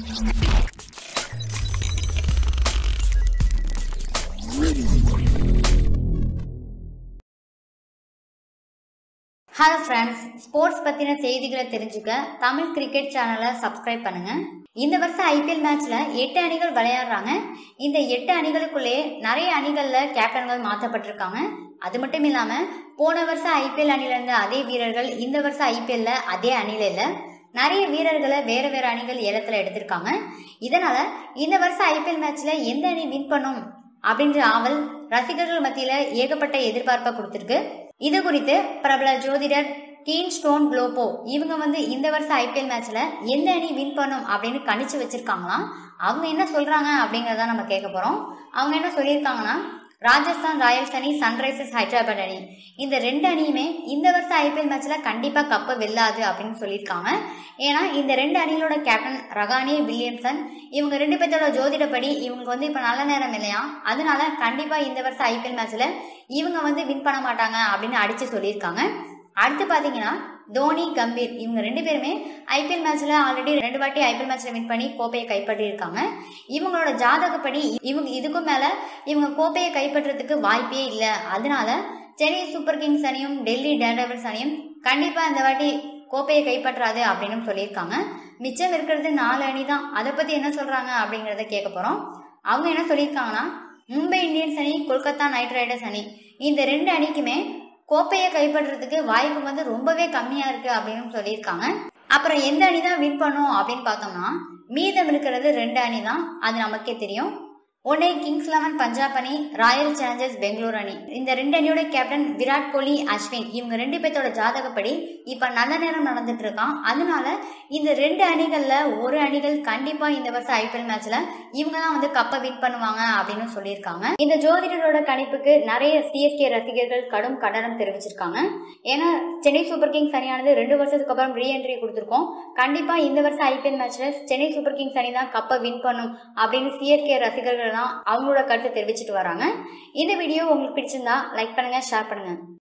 hello friends sports பத்தின செய்திகளை தெரிஞ்சுக்க தமிழ் கிரிக்கெட் சேனலை சப்ஸ்கிரைப் பண்ணுங்க இந்த வருஷம் ஐபிஎல் மேட்ச்ல எட்டு அணிகள் விளையாடுறாங்க இந்த எட்டு அணிகளுக்குள்ளே நிறைய அணிகள்ல கேப்டன்கள் மாற்றப்பட்டிருக்காங்க அது மட்டும் இல்லாம போன வருஷம் ஐபிஎல் அணில இருந்த அதே வீரர்கள் இந்த வருஷம் ஐபிஎல்ல அதே அணில இல்ல நிறைய வீரர்களை வேற வேற அணிகள் ஏலத்துல எடுத்திருக்காங்க இதனால இந்த வருஷம் ஐபிஎல் மேட்ச்ல எந்த அணி வின் பண்ணும் அப்படின்ற ஆவல் ரசிகர்கள் மத்தியில ஏகப்பட்ட எதிர்பார்ப்பை கொடுத்திருக்கு இது குறித்து பிரபல ஜோதிடர் கீன் ஸ்டோன் குளோபோ இவங்க வந்து இந்த வருஷம் ஐபிஎல் மேட்ச்ல எந்த அணி வின் பண்ணும் அப்படின்னு கணிச்சு வச்சிருக்காங்களாம் அவங்க என்ன சொல்றாங்க அப்படிங்கறத நம்ம கேட்க போறோம் அவங்க என்ன சொல்லியிருக்காங்கன்னா ராஜஸ்தான் ராயல்ஸ் அணி சன்ரைசர்ஸ் ஹைதராபாத் அணி இந்த ரெண்டு அணியுமே இந்த வருஷம் ஐபிஎல் மேட்ச்ல கண்டிப்பா கப்பை வெல்லாது அப்படின்னு சொல்லியிருக்காங்க ஏன்னா இந்த ரெண்டு அணிகளோட கேப்டன் ரகானி வில்லியம்சன் இவங்க ரெண்டு பேர்த்தோட ஜோதிடப்படி இவங்க வந்து இப்ப நல்ல நேரம் இல்லையா அதனால கண்டிப்பா இந்த வருஷம் ஐபிஎல் மேட்ச்ல இவங்க வந்து வின் பண்ண மாட்டாங்க அப்படின்னு அடிச்சு சொல்லியிருக்காங்க அடுத்து பாத்தீங்கன்னா தோனி கம்பீர் இவங்க ரெண்டு பேருமே ஐபிஎல் மேட்ச்ல ஆல்ரெடி ரெண்டு வாட்டி ஐபிஎல் மேட்ச்ல வின் பண்ணி கோப்பையை கைப்பற்றி இருக்காங்க இவங்களோட ஜாதகப்படி இவங்க இதுக்கும் மேல இவங்க கோப்பையை கைப்பற்றதுக்கு வாய்ப்பே இல்லை அதனால சென்னை சூப்பர் கிங்ஸ் அணியும் டெல்லி டேர்டபிள்ஸ் அணியும் கண்டிப்பா இந்த வாட்டி கோப்பையை கைப்பற்றாது அப்படின்னு சொல்லியிருக்காங்க மிச்சம் இருக்கிறது நாலு அணி தான் அதை பத்தி என்ன சொல்றாங்க அப்படிங்கறத கேட்க போறோம் அவங்க என்ன சொல்லியிருக்காங்கன்னா மும்பை இந்தியன்ஸ் அணி கொல்கத்தா நைட் ரைடர்ஸ் அணி இந்த ரெண்டு அணிக்குமே கோப்பையை கைப்பற்றுறதுக்கு வாய்ப்பு வந்து ரொம்பவே கம்மியா இருக்கு அப்படின்னு சொல்லியிருக்காங்க அப்புறம் எந்த அணி தான் வின் பண்ணும் அப்படின்னு பார்த்தோம்னா மீதம் இருக்கிறது ரெண்டு அணி தான் அது நமக்கே தெரியும் ஒன்னே கிங்ஸ் லெவன் பஞ்சாப் அணி ராயல் சேலஞ்சர்ஸ் பெங்களூர் அணி இந்த ரெண்டு அணியோட கேப்டன் விராட் கோலி அஸ்வின் இவங்க ரெண்டு பேர்த்தோட ஜாதகப்படி இப்ப நல்ல நேரம் நடந்துட்டு இருக்கான் அதனால இந்த ரெண்டு அணிகள்ல ஒரு அணிகள் கண்டிப்பா இந்த வருஷம் ஐபிஎல் மேட்ச்ல இவங்க தான் வந்து கப்பை வின் பண்ணுவாங்க அப்படின்னு சொல்லியிருக்காங்க இந்த ஜோதிடரோட கணிப்புக்கு நிறைய சிஎஸ்கே ரசிகர்கள் கடும் கண்டனம் தெரிவிச்சிருக்காங்க ஏன்னா சென்னை சூப்பர் கிங்ஸ் அணியானது ரெண்டு வருஷத்துக்கு அப்புறம் ரீஎன்ட்ரி கொடுத்துருக்கோம் கண்டிப்பா இந்த வருஷம் ஐபிஎல் மேட்ச்ல சென்னை சூப்பர் கிங்ஸ் அணி தான் கப்பை வின் பண்ணும் அப்படின்னு சிஎஸ்கே ரசிகர்கள் தான் அவங்களோட கருத்தை தெரிவிச்சிட்டு வராங்க இந்த வீடியோ உங்களுக்கு பிடிச்சிருந்தா லைக் பண்ணுங்க ஷேர் பண்ணுங்க